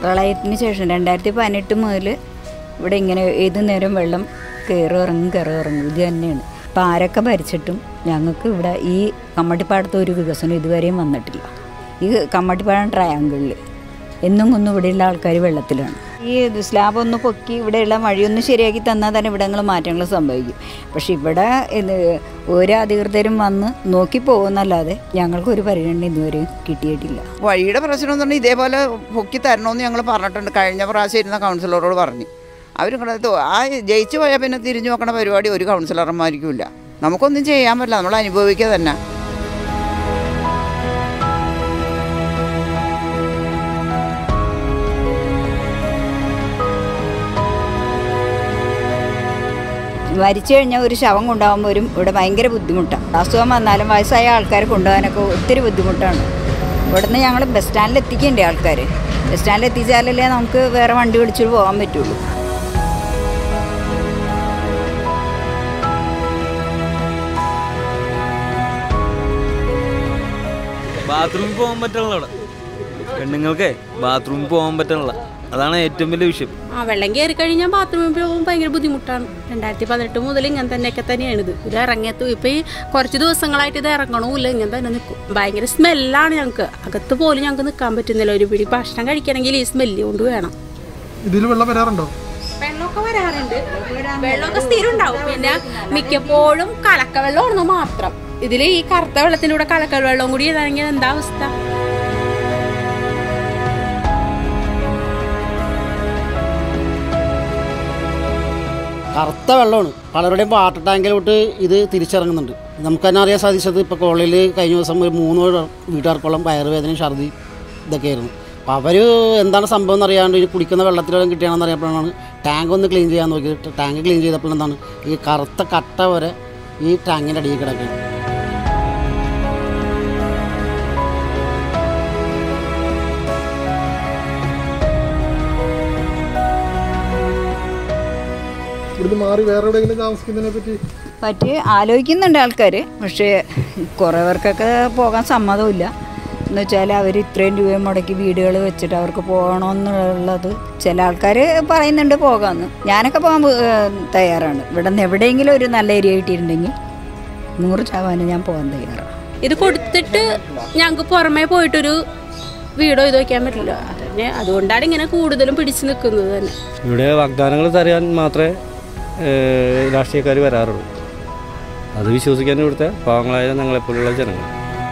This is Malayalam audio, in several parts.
പ്രളയത്തിന് ശേഷം രണ്ടായിരത്തി പതിനെട്ട് മുതൽ ഇവിടെ ഇങ്ങനെ ഏത് നേരം വെള്ളം കയറി ഇറങ്ങും കയറി ഇറങ്ങും ഇത് തന്നെയാണ് ഇപ്പം ആരൊക്കെ ഭരിച്ചിട്ടും ഞങ്ങൾക്ക് ഇവിടെ ഈ കമ്മട്ടിപ്പാടത്ത് ഒരു വികസനം ഇതുവരെയും വന്നിട്ടില്ല ഈ കമ്മട്ടിപ്പാടം ട്രയാങ്കിളിൽ എന്നും ഒന്നും ഇവിടെയുള്ള ആൾക്കാർ വെള്ളത്തിലാണ് ഈ ഇത് സ്ലാബ് ഒന്ന് പൊക്കി ഇവിടെയുള്ള വഴിയൊന്ന് ശരിയാക്കി തന്നാൽ തന്നെ ഇവിടങ്ങൾ മാറ്റങ്ങൾ സംഭവിക്കും പക്ഷെ ഇവിടെ ഇത് ഓരോ അധികൃതരും വന്ന് നോക്കി പോകുന്നല്ലാതെ ഞങ്ങൾക്കൊരു പരിഗണന ഇതുവരെ കിട്ടിയിട്ടില്ല വഴിയുടെ പ്രശ്നം എന്ന് പറഞ്ഞാൽ ഇതേപോലെ പൊക്കി തരണമെന്ന് ഞങ്ങൾ പറഞ്ഞിട്ടുണ്ട് കഴിഞ്ഞ പ്രാവശ്യം ഇരുന്ന കൗൺസിലറോട് പറഞ്ഞു അവർ ആ ജയിച്ചു പോയാൽ പിന്നെ തിരിഞ്ഞു നോക്കണ പരിപാടി ഒരു കൗൺസിലർമാർക്കും ഇല്ല നമുക്കൊന്നും ചെയ്യാൻ പറ്റില്ല നമ്മൾ അനുഭവിക്കുക തന്നെ മരിച്ചു കഴിഞ്ഞാൽ ഒരു ശവം കൊണ്ടുപോകുമ്പോൾ ഒരു ഇവിടെ ഭയങ്കര ബുദ്ധിമുട്ടാണ് അസുഖം വന്നാലും വയസ്സായ ആൾക്കാരെ കൊണ്ടുപോകാനൊക്കെ ഒത്തിരി ബുദ്ധിമുട്ടാണ് ഇവിടുന്ന് ഞങ്ങൾ ബസ് സ്റ്റാൻഡിൽ എത്തിക്കണ്ടേ ആൾക്കാർ ബസ് സ്റ്റാൻഡിൽ എത്തിച്ചാലല്ലേ നമുക്ക് വേറെ വണ്ടി വിളിച്ചിട്ട് പോകാൻ പറ്റുള്ളൂ ബാത്റൂമിൽ പോകാൻ പറ്റണില്ല അവിടെ പെണ്ണുങ്ങൾക്കേ ബാത്റൂമിൽ പോകാൻ പറ്റണില്ല അതാണ് ഏറ്റവും വലിയ വിഷയം ആ വെള്ളം കയറി കഴിഞ്ഞാൽ ബാത്റൂമിൽ പോകുമ്പോൾ ഭയങ്കര ബുദ്ധിമുട്ടാണ് രണ്ടായിരത്തി പതിനെട്ട് മുതൽ ഇങ്ങനെ തന്നെയൊക്കെ തന്നെയാണ് ഇത് ഇത് ഇറങ്ങിയത്തു ഇപ്പം ഈ കുറച്ച് ദിവസങ്ങളായിട്ട് ഇത് ഇറങ്ങണമില്ല ഇങ്ങനെ തന്നെ നിൽക്കും ഭയങ്കര സ്മെല്ലാണ് ഞങ്ങൾക്ക് അകത്ത് പോലും ഞങ്ങൾക്ക് നിൽക്കാൻ പറ്റുന്നില്ല ഒരു പിടി ഭക്ഷണം കഴിക്കണമെങ്കിൽ ഈ സ്മെല്ല് കൊണ്ട് വേണം ഇതിൽ വെള്ളം വരാറുണ്ടോ വെള്ളമൊക്കെ വരാറുണ്ട് വെള്ളമൊക്കെ സ്ഥിരം ഉണ്ടാവും പിന്നെ മിക്കപ്പോഴും കലക്ക വെള്ളമാണ് മാത്രം ഇതിൽ ഈ കറുത്ത വെള്ളത്തിൻ്റെ കൂടെ കലക്ക വെള്ളം കൂടി ഇതാണെങ്കിൽ എന്താ അവസ്ഥ കറുത്ത വെള്ളമാണ് പലരുടെയും വാട്ടർ ടാങ്കിലോട്ട് ഇത് തിരിച്ചിറങ്ങുന്നുണ്ട് നമുക്ക് തന്നെ അറിയാൻ സാധിച്ചത് ഇപ്പോൾ കോളേജിൽ കഴിഞ്ഞ ദിവസം ഒരു മൂന്ന് വീട്ടുകാർക്കോളം വയറുവേദനയും ഛർദി ഇതൊക്കെയായിരുന്നു അപ്പോൾ അവർ എന്താണ് സംഭവം എന്നറിയാണ്ട് ഈ കുടിക്കുന്ന വെള്ളത്തിലും കിട്ടിയാണെന്ന് അറിയപ്പോഴാണ് ടാങ്ക് ഒന്ന് ക്ലീൻ ചെയ്യാൻ നോക്കിയിട്ട് ടാങ്ക് ക്ലീൻ ചെയ്തപ്പോൾ എന്താണ് ഈ കറുത്ത കട്ട വരെ ഈ ടാങ്കിൻ്റെ അടിയിൽ കിടക്കുകയാണ് ഇവിടുന്ന് മാറി വേറെ എവിടെയെങ്കിലും താമസിക്കുന്നതിനെ പറ്റി പറ്റി ആലോചിക്കുന്നുണ്ട് ആൾക്കാർ പക്ഷേ കുറേ പേർക്കൊക്കെ പോകാൻ സമ്മതമില്ല എന്ന് വെച്ചാൽ അവർ ഇത്രയും രൂപ മുടക്കി വീടുകൾ വെച്ചിട്ട് അവർക്ക് പോകണമെന്നുള്ളത് ചില ആൾക്കാർ പറയുന്നുണ്ട് പോകാമെന്ന് ഞാനൊക്കെ പോകാൻ ഏഹ്, തയ്യാറാണ് ഇവിടെ നിന്ന് എവിടെയെങ്കിലും ഒരു നല്ല ഏരിയ കിട്ടിയിട്ടുണ്ടെങ്കിൽ നൂറ് ശതമാനം ഞാൻ പോകാൻ തയ്യാറാണ് ഇത് കൊടുത്തിട്ട് ഞങ്ങൾക്ക് പുറമേ പോയിട്ടൊരു വീടോ ഇത് വയ്ക്കാൻ പറ്റില്ല അതന്നെ അതുകൊണ്ടാണ് ഇങ്ങനെ കൂടുതലും പിടിച്ചു നിൽക്കുന്നത് തന്നെ ഇവിടെ വാഗ്ദാനങ്ങൾ തരാൻ മാത്രമേ രാഷ്ട്രീയക്കാർ വരാറുള്ളൂ അത് വിശ്വസിക്കാൻ ഇവിടുത്തെ പാവങ്ങളായ ഞങ്ങളെപ്പോലുള്ള ജനങ്ങൾ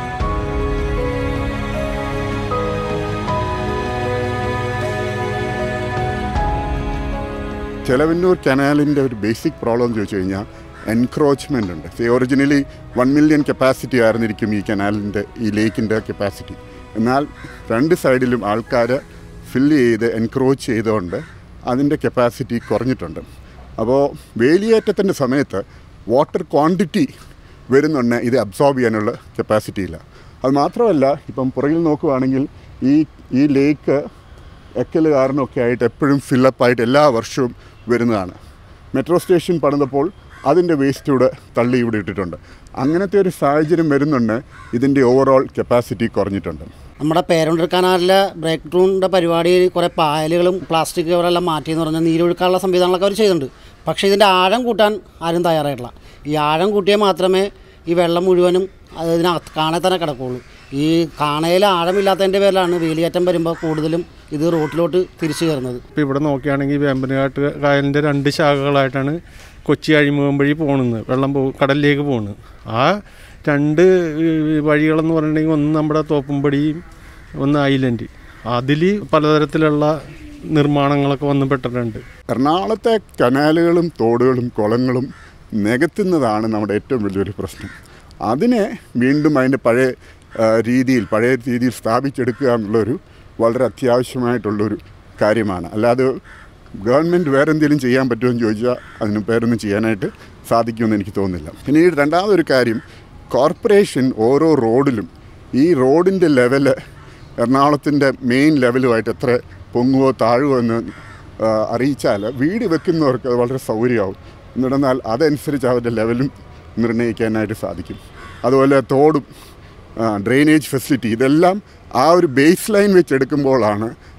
ചെലവന്നൂർ കനാലിൻ്റെ ഒരു ബേസിക് പ്രോബ്ലം എന്ന് ചോദിച്ചു കഴിഞ്ഞാൽ എൻക്രോച്ച്മെൻ്റ് ഉണ്ട് say originally one million capacity ആയിരുന്നിരിക്കും ഈ കനാലിൻ്റെ ഈ ലേക്കിൻ്റെ കപ്പാസിറ്റി എന്നാൽ രണ്ട് സൈഡിലും ആൾക്കാർ ഫില്ല് ചെയ്ത് എൻക്രോച്ച് ചെയ്തുകൊണ്ട് അതിൻ്റെ കപ്പാസിറ്റി കുറഞ്ഞിട്ടുണ്ട് അപ്പോൾ വേലിയേറ്റത്തിൻ്റെ സമയത്ത് വാട്ടർ ക്വാണ്ടിറ്റി വരുന്നുണ്ട് ഇത് അബ്സോർബ് ചെയ്യാനുള്ള കപ്പാസിറ്റി ഇല്ല അത് മാത്രമല്ല ഇപ്പം പുറകിൽ നോക്കുവാണെങ്കിൽ ഈ ഈ ലേക്ക് എക്കൽ കാരണമൊക്കെ ആയിട്ട് എപ്പോഴും ഫില്ലപ്പായിട്ട് എല്ലാ വർഷവും വരുന്നതാണ് മെട്രോ സ്റ്റേഷൻ പണിതപ്പോൾ അതിൻ്റെ വേസ്റ്റ് ഇവിടെ തള്ളി ഇവിടെ ഇട്ടിട്ടുണ്ട് അങ്ങനത്തെ ഒരു സാഹചര്യം വരുന്നുണ്ട് ഇതിൻ്റെ ഓവറോൾ കപ്പാസിറ്റി കുറഞ്ഞിട്ടുണ്ട് നമ്മുടെ പേരൂണ്ടർ കനാലിലെ ബ്രേക്ക് ഡ്രൂണിൻ്റെ പരിപാടിയിൽ കുറേ പായലുകളും പ്ലാസ്റ്റിക് കവറെല്ലാം മാറ്റിയെന്ന് പറഞ്ഞാൽ നീരൊഴുക്കാനുള്ള സംവിധാനങ്ങളൊക്കെ അവർ ചെയ്തിട്ടുണ്ട് പക്ഷേ ഇതിൻ്റെ ആഴം കൂട്ടാൻ ആരും തയ്യാറായിട്ടില്ല ഈ ആഴം കൂട്ടിയാൽ മാത്രമേ ഈ വെള്ളം മുഴുവനും അത് ഇതിനകത്ത് കാണേ തന്നെ കിടക്കുകയുള്ളൂ ഈ കാണയിൽ ആഴമില്ലാത്തതിൻ്റെ പേരിലാണ് വേലിയേറ്റം വരുമ്പോൾ കൂടുതലും ഇത് റോട്ടിലോട്ട് തിരിച്ചു കയറുന്നത് ഇപ്പോൾ ഇവിടെ നോക്കുകയാണെങ്കിൽ വേമ്പനാട്ട് കായലിൻ്റെ രണ്ട് ശാഖകളായിട്ടാണ് കൊച്ചി അഴിമുഖം വഴി പോകുന്നത് വെള്ളം പോ കടലിലേക്ക് പോകുന്നത് ആ രണ്ട് ഈ വഴികളെന്ന് പറഞ്ഞിട്ടുണ്ടെങ്കിൽ ഒന്ന് നമ്മുടെ തോപ്പുംപടിയും ഒന്ന് ഐലൻഡ് അതിൽ പലതരത്തിലുള്ള നിർമ്മാണങ്ങളൊക്കെ വന്ന് പെട്ടിട്ടുണ്ട് എറണാകുളത്തെ കനാലുകളും തോടുകളും കുളങ്ങളും നികത്തുന്നതാണ് നമ്മുടെ ഏറ്റവും വലിയൊരു പ്രശ്നം അതിനെ വീണ്ടും അതിൻ്റെ പഴയ ആ, രീതിയിൽ പഴയ രീതിയിൽ സ്ഥാപിച്ചെടുക്കുക എന്നുള്ളൊരു വളരെ അത്യാവശ്യമായിട്ടുള്ളൊരു കാര്യമാണ് അല്ലാതെ ഗവൺമെൻറ് വേറെ എന്തെങ്കിലും ചെയ്യാൻ പറ്റുമോ എന്ന് ചോദിച്ചാൽ അതിന് പേരൊന്നും ചെയ്യാനായിട്ട് സാധിക്കുമെന്ന് എനിക്ക് തോന്നുന്നില്ല പിന്നീട് രണ്ടാമതൊരു കാര്യം കോർപ്പറേഷൻ ഓരോ റോഡിലും ഈ റോഡിൻ്റെ ലെവല് എറണാകുളത്തിൻ്റെ മെയിൻ ലെവലുമായിട്ട് എത്ര പൊങ്ങുവോ താഴുവോ എന്ന് ആ, അറിയിച്ചാൽ വീട് വെക്കുന്നവർക്ക് അത് വളരെ സൗകര്യമാവും എന്നിരുന്നാൽ അതനുസരിച്ച് അവരുടെ ലെവലും നിർണ്ണയിക്കാനായിട്ട് സാധിക്കും അതുപോലെ തോടും ഡ്രെയിനേജ് ഫെസിലിറ്റി ഇതെല്ലാം ആ ഒരു ബേസ് ലൈൻ വെച്ച് എടുക്കുമ്പോഴാണ്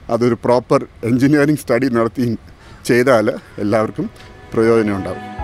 അതൊരു പ്രോപ്പർ എൻജിനീയറിംഗ് സ്റ്റഡി നടത്തി ചെയ്താൽ എല്ലാവർക്കും പ്രയോജനം ഉണ്ടാകും